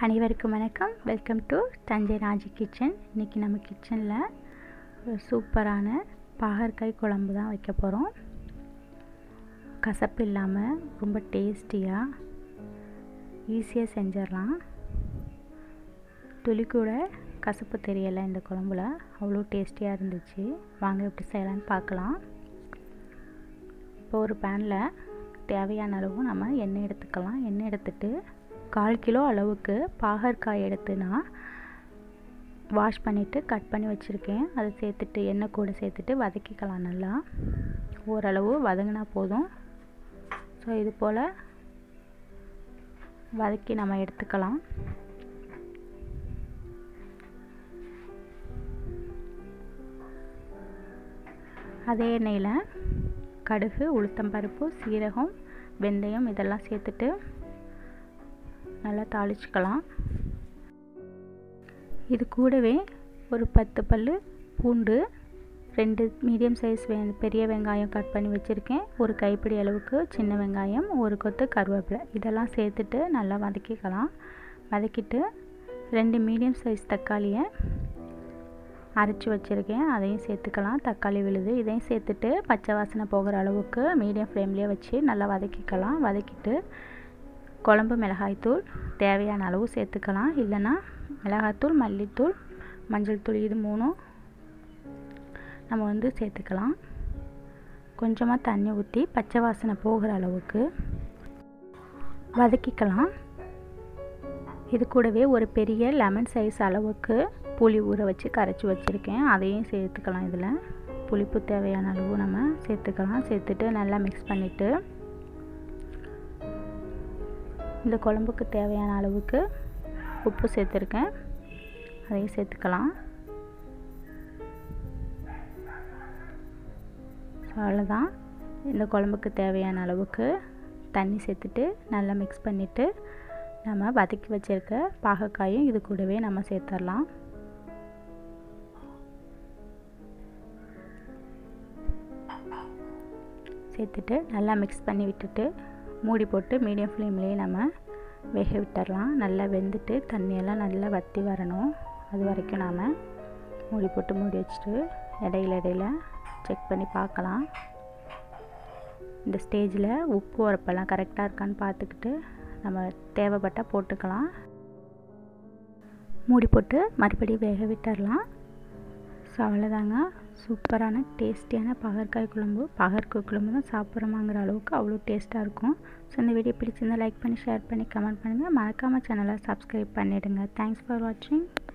அனைவருக்கும் வணக்கம் welcome to Thanjai Raji kitchen இன்றைக்கி நம்ம கிச்சனில் ஒரு சூப்பரான பாகற்காய் குழம்பு தான் வைக்க போகிறோம் கசப்பு இல்லாமல் ரொம்ப டேஸ்டியாக ஈஸியாக செஞ்சிடலாம் துளி கூட கசப்பு தெரியலை இந்த குழம்புல அவ்வளோ டேஸ்டியாக இருந்துச்சு வாங்க எப்படி செய்யலான்னு பார்க்கலாம் இப்போ ஒரு பேனில் தேவையான அளவு நம்ம எண்ணெய் எடுத்துக்கலாம் எண்ணெய் எடுத்துட்டு கால் கிலோ அளவுக்கு பாகற்காய் எடுத்து நான் வாஷ் பண்ணிவிட்டு கட் பண்ணி வச்சுருக்கேன் அதை சேர்த்துட்டு எண்ணெய் கூட சேர்த்துட்டு வதக்கிக்கலாம் நல்லா ஓரளவு வதங்கினா போதும் ஸோ இது போல் வதக்கி நம்ம எடுத்துக்கலாம் அதே எண்ணெயில் கடுகு உளுத்தம்பருப்பு சீரகம் வெந்தயம் இதெல்லாம் சேர்த்துட்டு நல்லா தாளிச்சுக்கலாம் இது கூடவே ஒரு பத்து பல் பூண்டு ரெண்டு மீடியம் சைஸ் வெ பெரிய வெங்காயம் கட் பண்ணி வச்சுருக்கேன் ஒரு கைப்பிடி அளவுக்கு சின்ன வெங்காயம் ஒரு கொத்து கருவேப்பிலை இதெல்லாம் சேர்த்துட்டு நல்லா வதக்கிக்கலாம் வதக்கிட்டு ரெண்டு மீடியம் சைஸ் தக்காளியை அரைச்சி வச்சுருக்கேன் அதையும் சேர்த்துக்கலாம் தக்காளி விழுது இதையும் சேர்த்துட்டு பச்சை வாசனை போகிற அளவுக்கு மீடியம் ஃப்ளேம்லேயே வச்சு நல்லா வதக்கிக்கலாம் வதக்கிட்டு குழம்பு மிளகாய்த்தூள் தேவையான அளவு சேர்த்துக்கலாம் இல்லைன்னா மிளகாய்த்தூள் மல்லித்தூள் மஞ்சள் தூள் இது மூணும் நம்ம வந்து சேர்த்துக்கலாம் கொஞ்சமாக தண்ணி ஊற்றி பச்சை வாசனை போகிற அளவுக்கு வதக்கிக்கலாம் இது கூடவே ஒரு பெரிய லெமன் சைஸ் அளவுக்கு புளி ஊற வச்சு கரைச்சி வச்சுருக்கேன் அதையும் சேர்த்துக்கலாம் இதில் புளிப்பு தேவையான அளவு நம்ம சேர்த்துக்கலாம் சேர்த்துட்டு நல்லா மிக்ஸ் பண்ணிவிட்டு இந்த குழம்புக்கு தேவையான அளவுக்கு உப்பு சேர்த்துருக்கேன் அதையும் சேர்த்துக்கலாம் ஸோ அவ்வளோதான் இந்த குழம்புக்கு தேவையான அளவுக்கு தண்ணி சேர்த்துட்டு நல்லா மிக்ஸ் பண்ணிவிட்டு நம்ம வதக்கி வச்சுருக்க பாகக்காயும் இது கூடவே நம்ம சேர்த்துடலாம் சேர்த்துட்டு நல்லா மிக்ஸ் பண்ணி விட்டுட்டு மூடி போட்டு மீடியம் ஃப்ளேம்லேயே நம்ம வேக விட்டுடலாம் நல்லா வெந்துட்டு தண்ணியெல்லாம் நல்லா வற்றி வரணும் அது வரைக்கும் நாம் மூடி போட்டு மூடி வச்சுட்டு இடையில இடையில செக் பண்ணி பார்க்கலாம் இந்த ஸ்டேஜில் உப்பு உரப்பெல்லாம் கரெக்டாக இருக்கான்னு பார்த்துக்கிட்டு நம்ம தேவைப்பட்டால் போட்டுக்கலாம் மூடி போட்டு மறுபடியும் வேக விட்டுடலாம் ஸோ அவ்வளோதாங்க சூப்பரான டேஸ்டியான பகற்காய் குழம்பு பகற்காய் குழம்பு தான் சாப்பிட்றோமாங்கிற அளவுக்கு அவ்வளோ டேஸ்ட்டாக இருக்கும் ஸோ இந்த வீடியோ பிடிச்சிருந்தால் லைக் பண்ணி ஷேர் பண்ணி கமெண்ட் பண்ணுங்கள் மறக்காமல் சேனலை சப்ஸ்கிரைப் பண்ணிவிடுங்க தேங்க்ஸ் ஃபார் வாட்சிங்